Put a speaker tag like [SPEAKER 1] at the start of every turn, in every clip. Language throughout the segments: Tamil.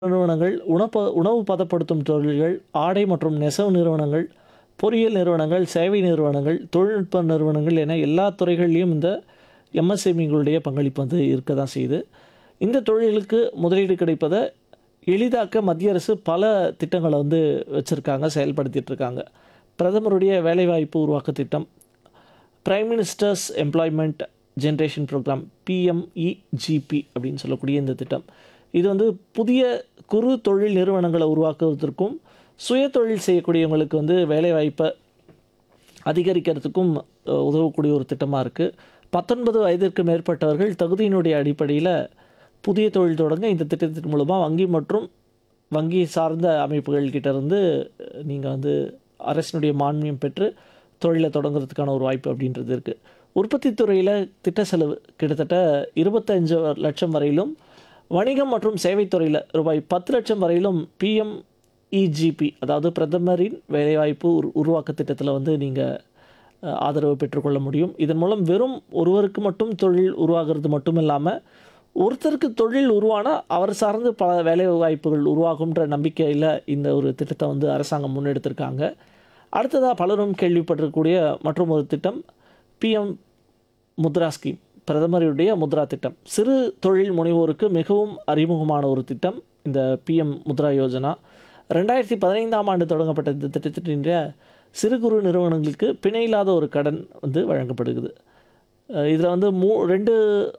[SPEAKER 1] நிறுவனங்கள் உணப்ப உணவு பதப்படுத்தும் தொழில்கள் ஆடை மற்றும் நெசவு நிறுவனங்கள் பொறியியல் நிறுவனங்கள் சேவை நிறுவனங்கள் தொழில்நுட்ப நிறுவனங்கள் என எல்லா துறைகள்லையும் இந்த எம்எஸ்எம்இங்களுடைய பங்களிப்பு வந்து இருக்க தான் செய்யுது இந்த தொழிலுக்கு முதலீடு கிடைப்பதை எளிதாக்க மத்திய அரசு பல திட்டங்களை வந்து வச்சுருக்காங்க செயல்படுத்திட்டு இருக்காங்க பிரதமருடைய வேலைவாய்ப்பு உருவாக்க திட்டம் prime minister's employment generation programme PMEGP அப்படின்னு சொல்லக்கூடிய இந்த திட்டம் இது வந்து புதிய குறு தொழில் நிறுவனங்களை உருவாக்குவதற்கும் சுய தொழில் செய்யக்கூடியவங்களுக்கு வந்து வேலைவாய்ப்பை அதிகரிக்கிறதுக்கும் அஹ், உதவக்கூடிய ஒரு திட்டமாக இருக்குது பத்தொன்பது வயதிற்கு மேற்பட்டவர்கள் தகுதியினுடைய அடிப்படையில் புதிய தொழில் தொடங்க இந்த திட்டத்தின் மூலமாக வங்கி மற்றும் வங்கி சார்ந்த அமைப்புகள் கிட்ட இருந்து நீங்கள் வந்து அரசினுடைய மானியம் பெற்று தொழிலை தொடங்குறதுக்கான ஒரு வாய்ப்பு அப்படின்றது இருக்குது உற்பத்தி துறையில் திட்ட செலவு கிட்டத்தட்ட இருபத்தஞ்சு லட்சம் வரையிலும் வணிகம் மற்றும் சேவைத்துறையில் ரூபாய் பத்து லட்சம் வரையிலும் பிஎம் இஜிபி அதாவது பிரதமரின் வேலைவாய்ப்பு உரு உருவாக்க திட்டத்தில் வந்து நீங்கள் ஆதரவு பெற்றுக்கொள்ள முடியும் இதன் மூலம் வெறும் ஒருவருக்கு மட்டும் தொழில் உருவாகிறது மட்டும் இல்லாமல் ஒருத்தருக்கு தொழில் உருவானால் அவர் சார்ந்து பல வேலை வாய்ப்புகள் உருவாகுன்ற நம்பிக்கையில் இந்த ஒரு திட்டத்தை வந்து அரசாங்கம் முன்னெடுத்திருக்காங்க அடுத்ததாக பலரும் கேள்விப்பட்டிருக்கக்கூடிய மற்றும் ஒரு திட்டம் பிஎம் முத்ரா ஸ்கீம் பிரதமருடைய முத்ரா திட்டம் சிறு தொழில் முனைவோருக்கு மிகவும் அறிமுகமான ஒரு திட்டம் இந்த பிஎம் முத்ரா யோஜனா ரெண்டாயிரத்தி பதினைந்தாம் ஆண்டு தொடங்கப்பட்ட இந்த திட்டத்தினுடைய சிறு குறு நிறுவனங்களுக்கு பிணை இல்லாத ஒரு கடன் வந்து வழங்கப்படுகிறது இதில் வந்து மூ ரெண்டு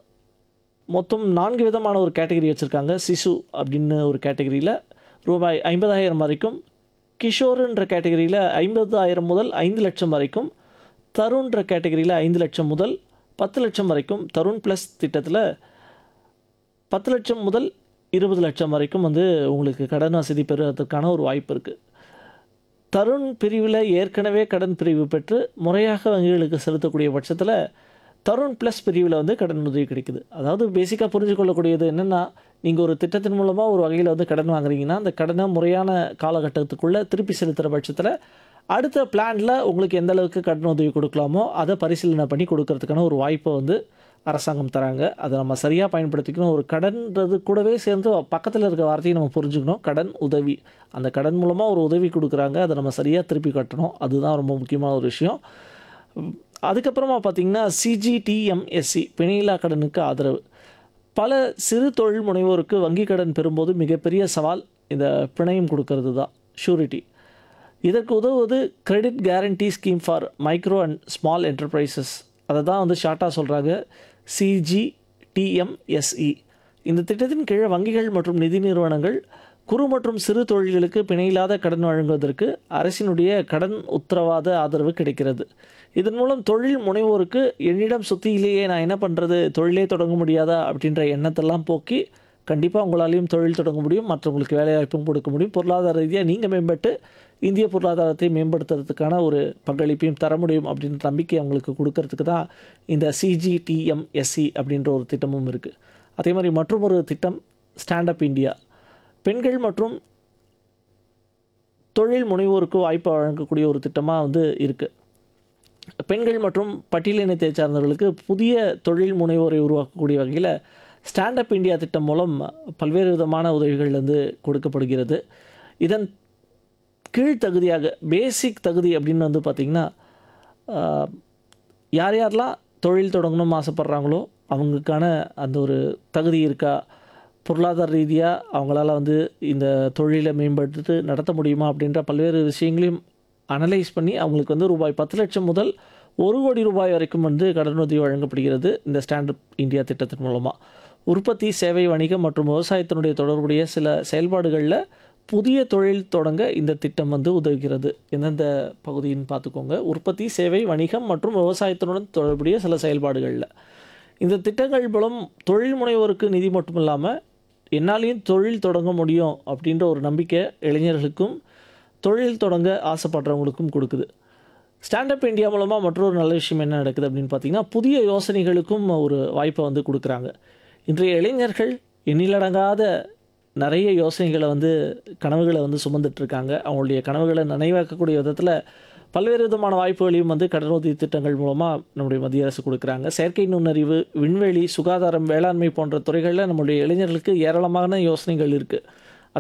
[SPEAKER 1] மொத்தம் நான்கு விதமான ஒரு கேட்டகரி வச்சுருக்காங்க சிசு அப்படின்னு ஒரு கேட்டகரியில் ரூபாய் ஐம்பதாயிரம் வரைக்கும் கிஷோருன்ற கேட்டகரியில் ஐம்பதாயிரம் முதல் ஐந்து லட்சம் வரைக்கும் தருண்ன்ற கேட்டகரியில் ஐந்து லட்சம் முதல் பத்து லட்சம் வரைக்கும் தருண் ப்ளஸ் திட்டத்தில் பத்து லட்சம் முதல் இருபது லட்சம் வரைக்கும் வந்து உங்களுக்கு கடன் வசதி பெறுவதற்கான ஒரு வாய்ப்பு இருக்குது தருண் பிரிவில் ஏற்கனவே கடன் பிரிவு பெற்று முறையாக வங்கிகளுக்கு செலுத்தக்கூடிய பட்சத்தில் தருண் ப்ளஸ் பிரிவில் வந்து கடன் உதவி கிடைக்குது அதாவது பேசிக்காக புரிஞ்சு கொள்ளக்கூடியது என்னென்னா நீங்கள் ஒரு திட்டத்தின் மூலமாக ஒரு வகையில் வந்து கடன் வாங்குறீங்கன்னா அந்த கடனை முறையான காலகட்டத்துக்குள்ளே திருப்பி செலுத்துகிற பட்சத்தில் அடுத்த பிளானில் உங்களுக்கு எந்த அளவுக்கு கடன் உதவி கொடுக்கலாமோ அதை பரிசீலனை பண்ணி கொடுக்கறதுக்கான ஒரு வாய்ப்பை வந்து அரசாங்கம் தராங்க அதை நம்ம சரியாக பயன்படுத்திக்கணும் ஒரு கடன்றது கூடவே சேர்ந்து பக்கத்தில் இருக்க வார்த்தையை நம்ம புரிஞ்சுக்கணும் கடன் உதவி அந்த கடன் மூலமாக ஒரு உதவி கொடுக்குறாங்க அதை நம்ம சரியாக திருப்பி கட்டணும் அதுதான் ரொம்ப முக்கியமான ஒரு விஷயம் உம், அதுக்கப்புறமா பார்த்திங்கன்னா சிஜிடிஎம்எஸ்சி பிணையில்லா கடனுக்கு ஆதரவு பல சிறு தொழில் முனைவோருக்கு வங்கி கடன் பெறும்போது மிகப்பெரிய சவால் இந்த பிணையம் கொடுக்கறது தான் ஷூரிட்டி இதற்கு உதவுவது credit guarantee scheme for micro and small enterprises அதை தான் வந்து ஷார்ட்டாக சொல்கிறாங்க சிஜிடிஎம்எஸ்இ இந்த திட்டத்தின் கீழ் வங்கிகள் மற்றும் நிதி நிறுவனங்கள் குறு மற்றும் சிறு தொழில்களுக்கு பிணையில்லாத கடன் வழங்குவதற்கு அரசினுடைய கடன் உத்தரவாத ஆதரவு கிடைக்கிறது இதன் மூலம் தொழில் முனைவோருக்கு என்னிடம் சுத்தியிலேயே நான் என்ன பண்ணுறது தொழிலே தொடங்க முடியாதா அப்படின்ற எண்ணத்தெல்லாம் போக்கி கண்டிப்பாக உங்களாலையும் தொழில் தொடங்க முடியும் மற்றவங்களுக்கு வேலைவாய்ப்பும் கொடுக்க முடியும் பொருளாதார ரீதியாக நீங்கள் மேம்பட்டு இந்திய பொருளாதாரத்தை மேம்படுத்துறதுக்கான ஒரு பங்களிப்பையும் தர முடியும் அப்படின்ற நம்பிக்கை அவங்களுக்கு கொடுக்கறதுக்கு தான் இந்த சிஜிடிஎம்எஸ்சி அப்படின்ற ஒரு திட்டமும் இருக்குது அதே மாதிரி மற்றும் ஒரு திட்டம் ஸ்டாண்டப் இந்தியா பெண்கள் மற்றும் தொழில் முனைவோருக்கு வாய்ப்பு வழங்கக்கூடிய ஒரு திட்டமாக வந்து இருக்குது பெண்கள் மற்றும் பட்டியலினத்தை சார்ந்தவர்களுக்கு புதிய தொழில் முனைவோரை உருவாக்கக்கூடிய வகையில் ஸ்டாண்டப் இந்தியா திட்டம் மூலம் பல்வேறு விதமான உதவிகள் வந்து கொடுக்கப்படுகிறது இதன் கீழ் தகுதியாக பேசிக் தகுதி அப்படின்னு வந்து பார்த்திங்கன்னா ஆஹ், யார் யாரெல்லாம் தொழில் தொடங்கணும்னு ஆசைப்பட்றாங்களோ அவங்களுக்கான அந்த ஒரு தகுதி இருக்கா பொருளாதார ரீதியாக அவங்களால வந்து இந்த தொழிலை மேம்படுத்தி நடத்த முடியுமா அப்படின்ற பல்வேறு விஷயங்களையும் அனலைஸ் பண்ணி அவங்களுக்கு வந்து ரூபாய் பத்து லட்சம் முதல் ஒரு கோடி ரூபாய் வரைக்கும் வந்து கடனுதவி வழங்கப்படுகிறது இந்த ஸ்டாண்டப் இந்தியா திட்டத்தின் மூலமாக உற்பத்தி சேவை வணிகம் மற்றும் விவசாயத்தினுடைய தொடர்புடைய சில செயல்பாடுகளில் புதிய தொழில் தொடங்க இந்த திட்டம் வந்து உதவுகிறது எந்தெந்த பகுதின்னு பார்த்துக்கோங்க உற்பத்தி சேவை வணிகம் மற்றும் விவசாயத்தினுடன் தொடர்புடைய சில செயல்பாடுகளில் இந்த திட்டங்கள் மூலம் தொழில் முனைவோருக்கு நிதி மட்டும் இல்லாமல் என்னாலையும் தொழில் தொடங்க முடியும் அப்படின்ற ஒரு நம்பிக்கை இளைஞர்களுக்கும் தொழில் தொடங்க ஆசைப்படுறவங்களுக்கும் கொடுக்குது ஸ்டாண்டப் இந்தியா மூலமாக மற்றொரு நல்ல விஷயம் என்ன நடக்குது அப்படின்னு பார்த்தீங்கன்னா புதிய யோசனைகளுக்கும் ஒரு வாய்ப்பை வந்து கொடுக்குறாங்க இன்றைய இளைஞர்கள் எண்ணிலடங்காத நிறைய யோசனைகளை வந்து கனவுகளை வந்து சுமந்துட்டு இருக்காங்க அவங்களுடைய கனவுகளை நினைவாக்கக்கூடிய விதத்தில் பல்வேறு விதமான வாய்ப்புகளையும் வந்து கடனுதவி திட்டங்கள் மூலமாக நம்முடைய மத்திய அரசு கொடுக்குறாங்க செயற்கை நுண்ணறிவு விண்வெளி சுகாதாரம் வேளாண்மை போன்ற துறைகளில் நம்முடைய இளைஞர்களுக்கு ஏராளமான யோசனைகள் இருக்குது